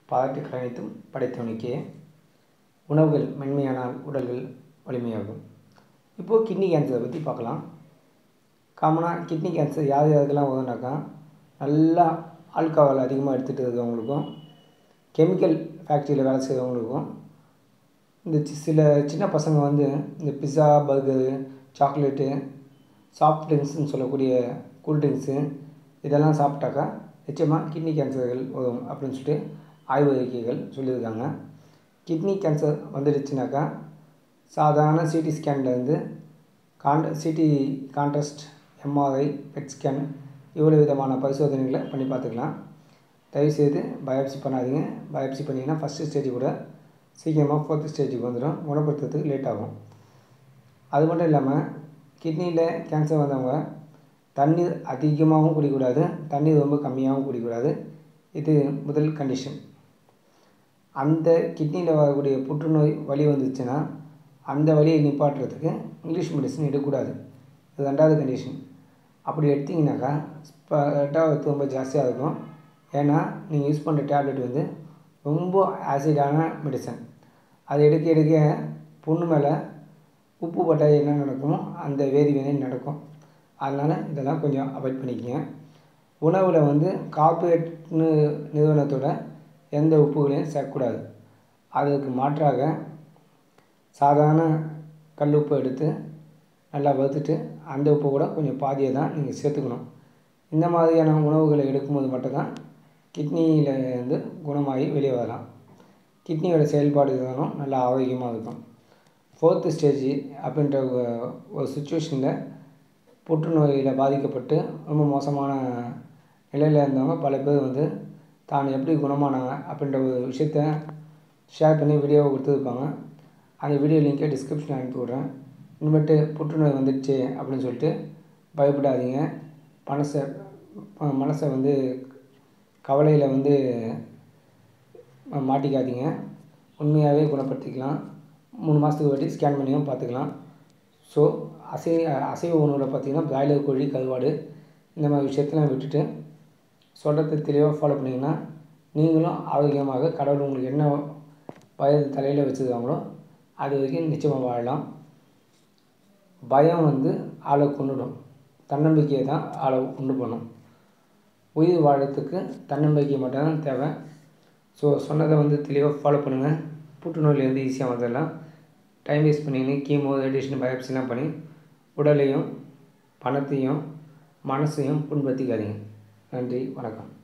பாராட்டுக்கள் அனைத்தும் படைத்தவனுக்கே உணவுகள் மென்மையானால் உடல்கள் வலிமையாகும் இப்போது கிட்னி கேன்சரை பற்றி பார்க்கலாம் காமனாக கிட்னி கேன்சர் யார் யாருக்கெல்லாம் வரும்னாக்கா நல்லா ஆல்கஹால் அதிகமாக எடுத்துகிட்டு இருக்கிறவங்களுக்கும் கெமிக்கல் ஃபேக்ட்ரியில் வேலை செய்கிறவங்களுக்கும் இந்த சி- சில சின்ன பசங்க வந்து இந்த பிஸ்ஸா பர்கரு சாக்லேட்டு சாஃப்ட் ட்ரிங்க்ஸ்னு சொல்லக்கூடிய கூல் ட்ரிங்க்ஸு இதெல்லாம் சாப்பிட்டாக்கா நிச்சயமாக கிட்னி கேன்சர்கள் வரும் அப்படின்னு சொல்லிட்டு ஆய்வறிக்கைகள் சொல்லியிருக்காங்க கிட்னி கேன்சர் வந்துடுச்சுனாக்கா சாதாரண சிடி ஸ்கேன்லேருந்து காண்ட CT contrast MRI PET scan இவ்வளோ விதமான பரிசோதனைகளை பண்ணி பார்த்துக்கலாம் தயவுசெய்து பயாப்சி பண்ணாதீங்க பயாப்சி பண்ணிங்கன்னா ஃபஸ்ட்டு ஸ்டேஜ் கூட சீக்கிரமாக ஃபோர்த்து ஸ்டேஜுக்கு வந்துடும் குணப்படுத்துறதுக்கு லேட் ஆகும் அது மட்டும் இல்லாமல் கிட்னியில் கேன்சர் வந்தவங்க தண்ணீர் அதிகமாகவும் குடிக்கக்கூடாது தண்ணீர் ரொம்ப கம்மியாகவும் குடிக்கக்கூடாது இது முதல் கண்டிஷன் அந்த கிட்னியில் வரக்கூடிய புற்றுநோய் வலி வந்துச்சுன்னா அந்த வலியை நிப்பாட்டுறதுக்கு இங்கிலீஷ் மெடிசன் எடுக்கக்கூடாது இது ரெண்டாவது கண்டிஷன் அப்படி எடுத்தீங்கன்னாக்கா ஸ்பெட்டாக ரொம்ப ஜாஸ்தியாக இருக்கும் ஏன்னா நீங்கள் யூஸ் பண்ணுற டேப்லெட் வந்து ரொம்ப ஆசிடான மெடிசன் அதை எடுக்க எடுக்க புண்ணு மேலே உப்பு பட்டால் என்ன நடக்குமோ அந்த வேதிவினை நடக்கும் அதனால் இதெல்லாம் கொஞ்சம் அவாய்ட் பண்ணிக்கங்க உணவில் வந்து கார்ப்பரேட்னு நிறுவனத்தோட எந்த உப்புகளையும் சேர்க்கக்கூடாது அதுக்கு மாற்றாக சாதாரண கல் உப்பு எடுத்து நல்லா வறுத்துட்டு அந்த உப்பு கூட கொஞ்சம் பாதியை தான் நீங்கள் சேர்த்துக்கணும் இந்த மாதிரியான உணவுகளை எடுக்கும்போது மட்டும்தான் கிட்னியில் இருந்து குணமாகி வெளியே வரலாம் கிட்னியோட செயல்பாடு தானும் நல்லா ஆரோக்கியமாக இருக்கும் ஃபோர்த்து ஸ்டேஜ் அப்படின்ற ஒ- ஒரு சுச்சுவேஷனில் புற்றுநோயில் பாதிக்கப்பட்டு ரொம்ப மோசமான நிலையில் இருந்தவங்க பல பேர் வந்து தான் எப்படி குணமானாங்க அப்படின்ற ஒரு விஷயத்த ஷேர் பண்ணி வீடியோவை கொடுத்துருப்பாங்க அந்த வீடியோ லிங்கை டிஸ்கிரிப்ஷனில் அனுப்பி விட்றேன் இனிமேட்டு புற்றுநோய் வந்துடுச்சு அப்படின்னு சொல்லிட்டு பயப்படாதீங்க மனசை ம- மனசை வந்து கவலையில் வந்து ம- மாட்டிக்காதீங்க உண்மையாகவே குணப்படுத்திக்கலாம் மூணு மாதத்துக்கு வாட்டி ஸ்கேன் பண்ணியும் பார்த்துக்கலாம் ஸோ அசை அசைவ உணவில் பார்த்தீங்கன்னா பிராய்லர் கோழி கருவாடு இந்த மாதிரி விஷயத்தெல்லாம் விட்டுட்டு சொல்கிறத தெளிவாக ஃபாலோ பண்ணிங்கன்னா நீங்களும் ஆரோக்கியமாக கடவுள் உங்களுக்கு என்ன வயது தலையில் வச்சுருக்காங்களோ அது வரைக்கும் நிச்சயமாக வாழலாம் பயம் வந்து ஆளை கொண்டுடும் தன்னம்பிக்கையை தான் ஆளை உண்டு பண்ணும் உயிர் வாழறதுக்கு தன்னம்பிக்கை மட்டும்தான் தேவை ஸோ சொன்னதை வந்து தெளிவாக ஃபாலோ பண்ணுங்கள் புற்றுநோயிலேருந்து ஈஸியாக வந்துடலாம் டைம் வேஸ்ட் பண்ணின்னு கீமோ ரேடியேஷன் பயாப்சிலாம் பண்ணி உடலையும் பணத்தையும் மனசையும் புண்படுத்திக்காதீங்க நன்றி வணக்கம்